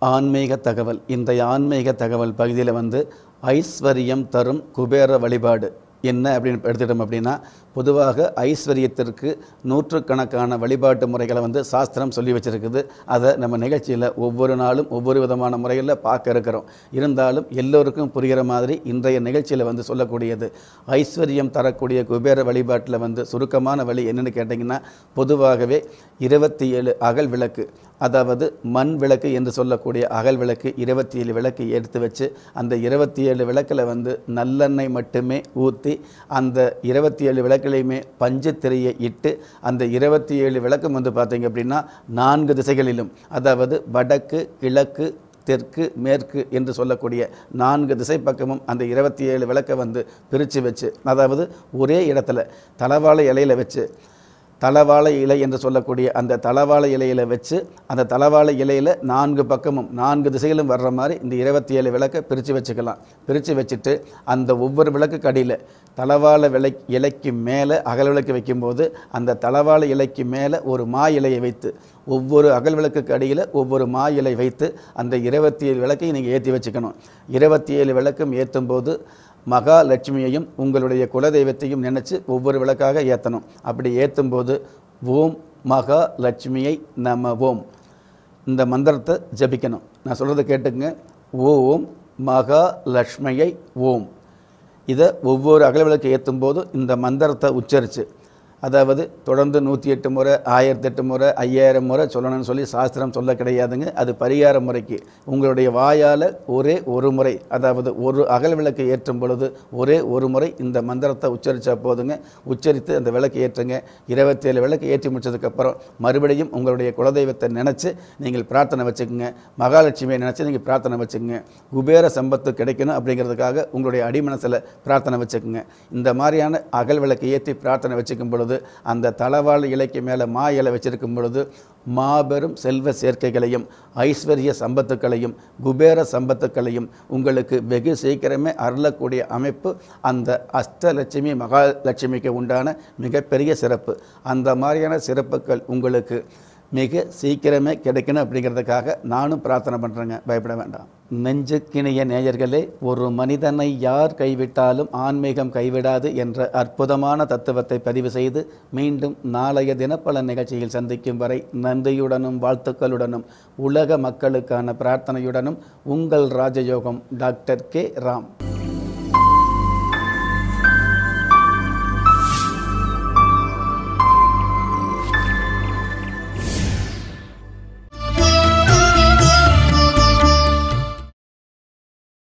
ஆன்மீக தகவல் இன்றைய ஆன்மீக தகவல் பகுதியில் வந்து ஐஸ்வர்யம் தரும் குபேர வழிபாடு என்ன அப்படின்னு எடுத்துட்டோம் அப்படின்னா பொதுவாக ஐஸ்வர்யத்திற்கு நூற்றுக்கணக்கான வழிபாட்டு முறைகளை வந்து சாஸ்திரம் சொல்லி வச்சிருக்குது அதை நம்ம நிகழ்ச்சியில் ஒவ்வொரு நாளும் ஒவ்வொரு விதமான முறையில் பார்க்க இருக்கிறோம் இருந்தாலும் எல்லோருக்கும் புரிகிற மாதிரி இன்றைய நிகழ்ச்சியில் வந்து சொல்லக்கூடியது ஐஸ்வர்யம் தரக்கூடிய குபேர வழிபாட்டில் வந்து சுருக்கமான வழி என்னன்னு கேட்டிங்கன்னா பொதுவாகவே இருபத்தி ஏழு அகல் விளக்கு அதாவது மண் விளக்கு என்று சொல்லக்கூடிய அகல் விளக்கு இருபத்தி ஏழு விளக்கு எடுத்து வச்சு அந்த இருபத்தி ஏழு விளக்கில் வந்து நல்லெண்ணெய் மட்டுமே ஊற்றி அந்த இருபத்தி ஏழு விளக்குலையுமே பஞ்சு திரையை இட்டு அந்த இருபத்தி ஏழு விளக்கம் வந்து பார்த்தீங்க அப்படின்னா நான்கு திசைகளிலும் அதாவது வடக்கு கிழக்கு தெற்கு மேற்கு என்று சொல்லக்கூடிய நான்கு திசை பக்கமும் அந்த இருபத்தி ஏழு விளக்கை வந்து பிரித்து வச்சு அதாவது ஒரே இடத்துல தலவாழை இலையில வச்சு தலவாழை இலை என்று சொல்லக்கூடிய அந்த தலவாழை இலையில வச்சு அந்த தலவாழை இலையில நான்கு பக்கமும் நான்கு திசைகளும் வர்ற மாதிரி இந்த இருபத்தி ஏழு விளக்கை பிரித்து வச்சுக்கலாம் பிரித்து வச்சுட்டு அந்த ஒவ்வொரு விளக்குக்கு அடியில் தலவாழை விளை இலைக்கு மேலே அகல் விளக்கு வைக்கும்போது அந்த தலவாழை இலைக்கு மேலே ஒரு மா இலையை வைத்து ஒவ்வொரு அகல் விளக்குக்கு அடியில் ஒவ்வொரு மா இலை வைத்து அந்த இருபத்தி ஏழு விளக்கையும் நீங்கள் ஏற்றி வச்சுக்கணும் இருபத்தி ஏழு விளக்கும் ஏற்றும் போது மகாலட்சுமியையும் உங்களுடைய குலதெய்வத்தையும் நினச்சி ஒவ்வொரு விளக்காக ஏற்றணும் அப்படி ஏற்றும் போது ஓம் மகாலட்சுமியை நம ஓம் இந்த மந்திரத்தை ஜபிக்கணும் நான் சொல்கிறத கேட்டுக்குங்க ஓம் மகாலட்சுமியை ஓம் இதை ஒவ்வொரு அகல் விளக்கு ஏற்றும் போது இந்த மந்திரத்தை உச்சரித்து அதாவது தொடர்ந்து நூற்றி எட்டு முறை ஆயிரத்தி எட்டு முறை ஐயாயிரம் முறை சொல்லணும்னு சொல்லி சாஸ்திரம் சொல்ல கிடையாதுங்க அது பரிகார முறைக்கு உங்களுடைய வாயால் ஒரே ஒரு முறை அதாவது ஒரு அகல் விளக்கு ஏற்றும் பொழுது ஒரே ஒரு முறை இந்த மந்திரத்தை உச்சரித்தா போதுங்க உச்சரித்து அந்த விளக்கு ஏற்றுங்க இருபத்தேழு விளக்கு ஏற்றி முடிச்சதுக்கப்புறம் மறுபடியும் உங்களுடைய குலதெய்வத்தை நினச்சி நீங்கள் பிரார்த்தனை வச்சுக்கோங்க மகாலட்சுமியை நினச்சி நீங்கள் பிரார்த்தனை வச்சுக்கோங்க குபேர சம்பத்து கிடைக்கணும் அப்படிங்கிறதுக்காக உங்களுடைய அடிமனசில் பிரார்த்தனை வச்சுக்கோங்க இந்த மாதிரியான அகல் விளக்கு ஏற்றி பிரார்த்தனை வச்சுக்கும் பொழுது அந்த தளவாழ் இலைக்கு மேலே மா இலை வச்சிருக்கும் பொழுது மாபெரும் செல்வ சேர்க்கைகளையும் ஐஸ்வர்ய சம்பத்துக்களையும் குபேர சம்பத்துக்களையும் உங்களுக்கு வெகு சீக்கிரமே அருளக்கூடிய அமைப்பு அந்த அஷ்டலட்சுமி மகாலட்சுமிக்கு உண்டான மிகப்பெரிய சிறப்பு அந்த மாதிரியான சிறப்புகள் உங்களுக்கு மிக சீக்கிரமே கிடைக்கணும் அப்படிங்கிறதுக்காக நானும் பிரார்த்தனை பண்ணுறேங்க பயப்பட வேண்டாம் நெஞ்சுக்கிணைய நேயர்களே ஒரு மனிதனை யார் கைவிட்டாலும் ஆன்மீகம் கைவிடாது என்ற அற்புதமான தத்துவத்தை பதிவு செய்து மீண்டும் நாளைய தினப்பல நிகழ்ச்சியில் சந்திக்கும் வரை நன்றியுடனும் வாழ்த்துக்களுடனும் உலக மக்களுக்கான பிரார்த்தனையுடனும் உங்கள் ராஜயோகம் டாக்டர் கே ராம்